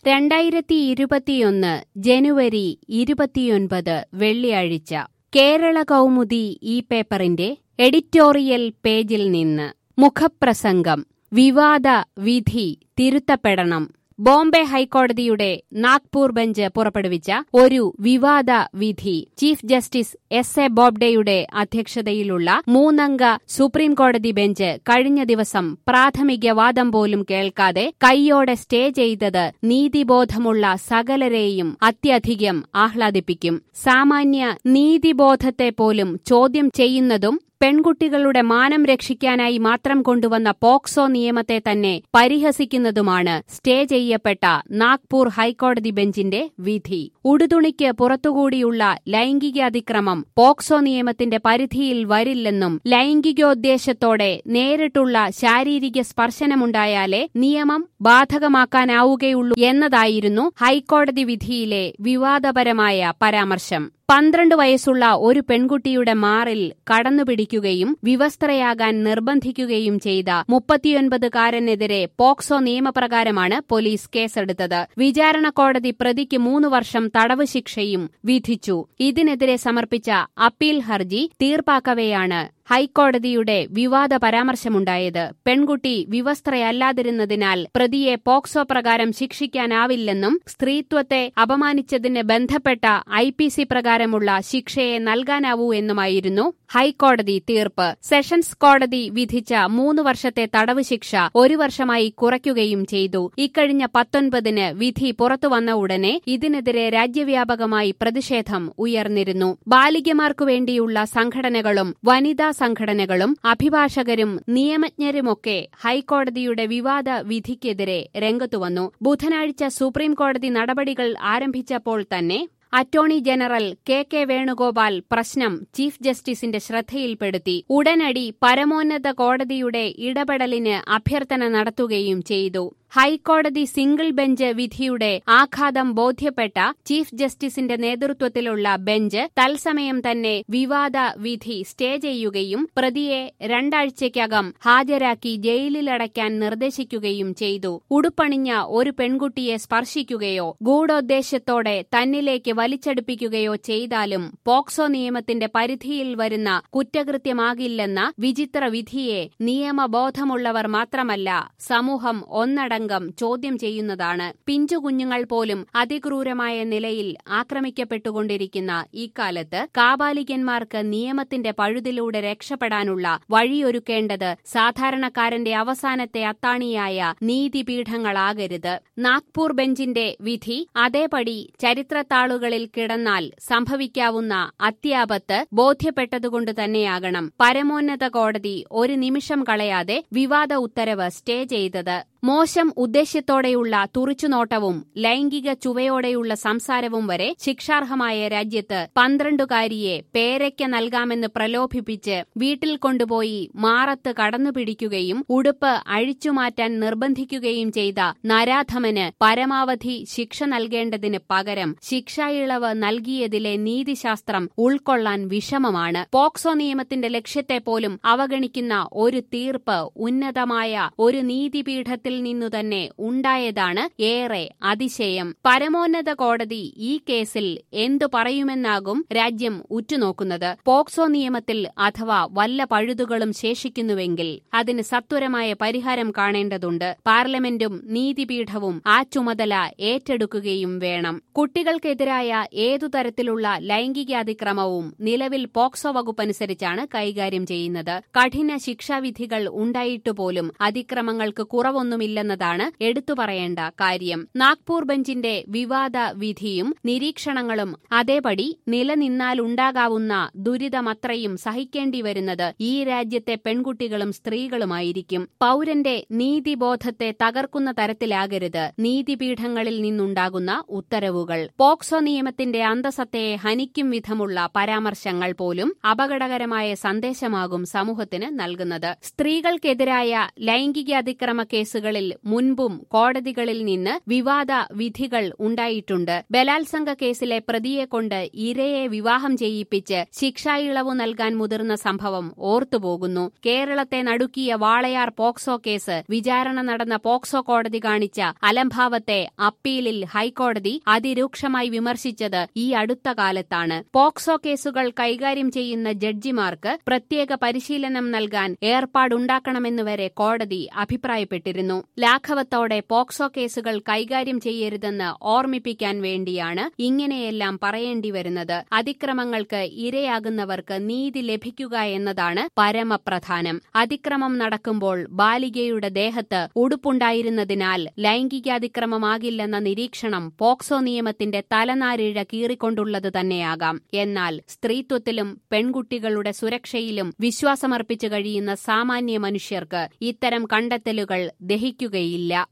രണ്ടായിരത്തി ഇരുപത്തിയൊന്ന് ജനുവരി ഇരുപത്തിയൊൻപത് വെള്ളിയാഴ്ച കേരള കൗമുദി ഈ പേപ്പറിന്റെ എഡിറ്റോറിയൽ പേജിൽ നിന്ന് മുഖപ്രസംഗം വിവാദ വിധി തിരുത്തപ്പെടണം ബോംബെ ഹൈക്കോടതിയുടെ നാഗ്പൂർ ബെഞ്ച് പുറപ്പെടുവിച്ച ഒരു വിവാദ വിധി ചീഫ് ജസ്റ്റിസ് എസ് എ ബോബ്ഡെയുടെ അധ്യക്ഷതയിലുള്ള മൂന്നംഗ സുപ്രീം കോടതി ബെഞ്ച് കഴിഞ്ഞ ദിവസം പ്രാഥമിക വാദം പോലും കേൾക്കാതെ കൈയോടെ സ്റ്റേ ചെയ്തത് നീതിബോധമുള്ള സകലരെയും അത്യധികം ആഹ്ലാദിപ്പിക്കും സാമാന്യ നീതിബോധത്തെ പോലും ചോദ്യം ചെയ്യുന്നതും പെൺകുട്ടികളുടെ മാനം രക്ഷിക്കാനായി മാത്രം കൊണ്ടുവന്ന പോക്സോ നിയമത്തെ തന്നെ പരിഹസിക്കുന്നതുമാണ് സ്റ്റേ ചെയ്യപ്പെട്ട നാഗ്പൂർ ഹൈക്കോടതി ബെഞ്ചിന്റെ വിധി ഉടുതുണിക്ക് പുറത്തുകൂടിയുള്ള ലൈംഗിക അതിക്രമം പോക്സോ നിയമത്തിന്റെ പരിധിയിൽ വരില്ലെന്നും ലൈംഗികോദ്ദേശത്തോടെ നേരിട്ടുള്ള ശാരീരിക സ്പർശനമുണ്ടായാലേ നിയമം ബാധകമാക്കാനാവുകയുള്ളൂ എന്നതായിരുന്നു ഹൈക്കോടതി വിധിയിലെ വിവാദപരമായ പരാമർശം പന്ത്രണ്ട് വയസ്സുള്ള ഒരു പെൺകുട്ടിയുടെ മാറിൽ കടന്നുപിടിക്കുകയും വിവസ്ത്രയാകാൻ നിർബന്ധിക്കുകയും ചെയ്ത മുപ്പത്തിയൊൻപതുകാരനെതിരെ പോക്സോ നിയമപ്രകാരമാണ് പോലീസ് കേസെടുത്തത് വിചാരണ കോടതി പ്രതിക്ക് മൂന്ന് വർഷം തടവ് ശിക്ഷയും വിധിച്ചു ഇതിനെതിരെ സമർപ്പിച്ച അപ്പീൽ ഹർജി തീർപ്പാക്കവെയാണ് ഹൈക്കോടതിയുടെ വിവാദ പരാമർശമുണ്ടായത് പെൺകുട്ടി വിവസ്ത്രയല്ലാതിരുന്നതിനാൽ പ്രതിയെ പോക്സോ പ്രകാരം ശിക്ഷിക്കാനാവില്ലെന്നും സ്ത്രീത്വത്തെ അപമാനിച്ചതിന് ബന്ധപ്പെട്ട ഐ പി സി പ്രകാരമുള്ള ശിക്ഷയെ നൽകാനാവൂ എന്നുമായിരുന്നു ഹൈക്കോടതി തീർപ്പ് സെഷൻസ് കോടതി വിധിച്ച മൂന്ന് വർഷത്തെ തടവ് ശിക്ഷ ഒരു വർഷമായി കുറയ്ക്കുകയും ചെയ്തു ഇക്കഴിഞ്ഞ പത്തൊൻപതിന് വിധി പുറത്തുവന്ന ഉടനെ ഇതിനെതിരെ രാജ്യവ്യാപകമായി പ്രതിഷേധം ഉയർന്നിരുന്നു ബാലികമാർക്കു വേണ്ടിയുള്ള സംഘടനകളും വനിതാ സംഘടനകളും അഭിഭാഷകരും നിയമജ്ഞരുമൊക്കെ ഹൈക്കോടതിയുടെ വിവാദ വിധിക്കെതിരെ രംഗത്തുവന്നു ബുധനാഴ്ച സുപ്രീം കോടതി നടപടികൾ ആരംഭിച്ചപ്പോൾ തന്നെ attorney general K K Venugopal പ്രശ്നം ചീഫ് ജസ്റ്റിസിന്റെ ശ്രദ്ധയിൽപ്പെടുത്തി ഉടനടി പരമോന്നത കോടതിയുടെ ഇടപെടലിന് അഭ്യർത്ഥന നടത്തുകയും ചെയ്തു ഹൈക്കോടതി സിംഗിൾ ബെഞ്ച് വിധിയുടെ ആഘാതം ബോധ്യപ്പെട്ട ചീഫ് ജസ്റ്റിസിന്റെ നേതൃത്വത്തിലുള്ള ബെഞ്ച് തത്സമയം തന്നെ വിവാദ വിധി സ്റ്റേ ചെയ്യുകയും പ്രതിയെ രണ്ടാഴ്ചയ്ക്കകം ഹാജരാക്കി ജയിലിലടയ്ക്കാൻ നിർദ്ദേശിക്കുകയും ചെയ്തു ഉടുപ്പണിഞ്ഞ ഒരു പെൺകുട്ടിയെ സ്പർശിക്കുകയോ ഗൂഢോദ്ദേശത്തോടെ തന്നിലേക്ക് വലിച്ചടുപ്പിക്കുകയോ ചെയ്താലും പോക്സോ നിയമത്തിന്റെ പരിധിയിൽ വരുന്ന കുറ്റകൃത്യമാകില്ലെന്ന വിചിത്ര വിധിയെ നിയമബോധമുള്ളവർ മാത്രമല്ല സമൂഹം ഒന്നടങ്കം ചോദ്യം ചെയ്യുന്നതാണ് പിഞ്ചുകുഞ്ഞുങ്ങൾ പോലും അതിക്രൂരമായ നിലയിൽ ആക്രമിക്കപ്പെട്ടുകൊണ്ടിരിക്കുന്ന ഇക്കാലത്ത് കാബാലികന്മാർക്ക് നിയമത്തിന്റെ പഴുതിലൂടെ രക്ഷപ്പെടാനുള്ള വഴിയൊരുക്കേണ്ടത് സാധാരണക്കാരന്റെ അവസാനത്തെ അത്താണിയായ നീതിപീഠങ്ങളാകരുത് നാഗ്പൂർ ബെഞ്ചിന്റെ വിധി അതേപടി ചരിത്രത്താളുകളിൽ കിടന്നാൽ സംഭവിക്കാവുന്ന അത്യാപത്ത് ബോധ്യപ്പെട്ടതുകൊണ്ട് തന്നെയാകണം പരമോന്നത കോടതി ഒരു നിമിഷം കളയാതെ വിവാദ ഉത്തരവ് സ്റ്റേ ചെയ്തത് മോശം ഉദ്ദേശ്യത്തോടെയുള്ള തുറിച്ചുനോട്ടവും ലൈംഗിക ചുവയോടെയുള്ള സംസാരവും വരെ ശിക്ഷാർഹമായ രാജ്യത്ത് പന്ത്രണ്ടുകാരിയെ പേരയ്ക്ക നൽകാമെന്ന് പ്രലോഭിപ്പിച്ച് വീട്ടിൽ കൊണ്ടുപോയി മാറത്ത് കടന്നുപിടിക്കുകയും ഉടുപ്പ് അഴിച്ചുമാറ്റാൻ നിർബന്ധിക്കുകയും ചെയ്ത നരാധമന് പരമാവധി ശിക്ഷ നൽകേണ്ടതിന് പകരം ശിക്ഷാ ഇളവ് നൽകിയതിലെ നീതിശാസ്ത്രം ഉൾക്കൊള്ളാൻ വിഷമമാണ് പോക്സോ നിയമത്തിന്റെ ലക്ഷ്യത്തെ പോലും അവഗണിക്കുന്ന ഒരു തീർപ്പ് ഉന്നതമായ ഒരു നീതിപീഠത്തിൽ നിന്നു തന്നെ ഉണ്ടായതാണ് ഏറെ അതിശയം പരമോന്നത കോടതി ഈ കേസിൽ എന്തു പറയുമെന്നാകും രാജ്യം ഉറ്റുനോക്കുന്നത് പോക്സോ നിയമത്തിൽ അഥവാ വല്ല പഴുതുകളും ശേഷിക്കുന്നുവെങ്കിൽ അതിന് സത്വരമായ പരിഹാരം കാണേണ്ടതുണ്ട് പാർലമെന്റും നീതിപീഠവും ആ ചുമതല ഏറ്റെടുക്കുകയും വേണം കുട്ടികൾക്കെതിരായ ഏതു തരത്തിലുള്ള ലൈംഗിക അതിക്രമവും നിലവിൽ പോക്സോ വകുപ്പനുസരിച്ചാണ് കൈകാര്യം ചെയ്യുന്നത് കഠിന ശിക്ഷാവിധികൾ ഉണ്ടായിട്ടുപോലും അതിക്രമങ്ങൾക്ക് കുറവൊന്നുമില്ലെന്നതാണ് എടുത്തു പറയേണ്ട കാര്യം നാഗ്പൂർ ബെഞ്ചിന്റെ വിവാദ വിധിയും നിരീക്ഷണങ്ങളും അതേപടി നിലനിന്നാലുണ്ടാകാവുന്ന ദുരിതമത്രയും സഹിക്കേണ്ടി വരുന്നത് ഈ രാജ്യത്തെ പെൺകുട്ടികളും സ്ത്രീകളുമായിരിക്കും പൌരന്റെ നീതിബോധത്തെ തകർക്കുന്ന തരത്തിലാകരുത് നീതിപീഠങ്ങളിൽ നിന്നുണ്ടാകുന്ന ഉത്തരവുകൾ പോക്സോ നിയമത്തിന്റെ അന്തസത്തയെ ഹനിക്കും വിധമുള്ള പരാമർശങ്ങൾ പോലും അപകടകരമായ സന്ദേശമാകും സമൂഹത്തിന് നൽകുന്നത് സ്ത്രീകൾക്കെതിരായ ലൈംഗിക അതിക്രമ കേസുകൾ കേസുകളിൽ മുൻപും കോടതികളിൽ നിന്ന് വിവാദ വിധികൾ ഉണ്ടായിട്ടുണ്ട് ബലാത്സംഗ കേസിലെ പ്രതിയെക്കൊണ്ട് ഇരയെ വിവാഹം ചെയ്യിപ്പിച്ച് ശിക്ഷായിളവു നൽകാൻ മുതിർന്ന സംഭവം ഓർത്തുപോകുന്നു കേരളത്തെ നടുക്കിയ വാളയാർ പോക്സോ കേസ് വിചാരണ നടന്ന പോക്സോ കോടതി കാണിച്ച അലംഭാവത്തെ അപ്പീലിൽ ഹൈക്കോടതി അതിരൂക്ഷമായി വിമർശിച്ചത് ഈ അടുത്ത കാലത്താണ് പോക്സോ കേസുകൾ കൈകാര്യം ചെയ്യുന്ന ജഡ്ജിമാർക്ക് പ്രത്യേക പരിശീലനം നൽകാൻ ഏർപ്പാടുണ്ടാക്കണമെന്നുവരെ കോടതി അഭിപ്രായപ്പെട്ടിരുന്നു ലാഘവത്തോടെ പോക്സോ കേസുകൾ കൈകാര്യം ചെയ്യരുതെന്ന് ഓർമ്മിപ്പിക്കാൻ വേണ്ടിയാണ് ഇങ്ങനെയെല്ലാം പറയേണ്ടി വരുന്നത് അതിക്രമങ്ങൾക്ക് ഇരയാകുന്നവർക്ക് നീതി ലഭിക്കുക എന്നതാണ് പരമപ്രധാനം അതിക്രമം നടക്കുമ്പോൾ ബാലികയുടെ ദേഹത്ത് ഉടുപ്പുണ്ടായിരുന്നതിനാൽ ലൈംഗികാതിക്രമമാകില്ലെന്ന നിരീക്ഷണം പോക്സോ നിയമത്തിന്റെ തലനാരിഴ കീറിക്കൊണ്ടുള്ളത് തന്നെയാകാം എന്നാൽ സ്ത്രീത്വത്തിലും പെൺകുട്ടികളുടെ സുരക്ഷയിലും വിശ്വാസമർപ്പിച്ചു കഴിയുന്ന സാമാന്യ മനുഷ്യർക്ക് ഇത്തരം കണ്ടെത്തലുകൾ ദഹിക്കുകയില്ല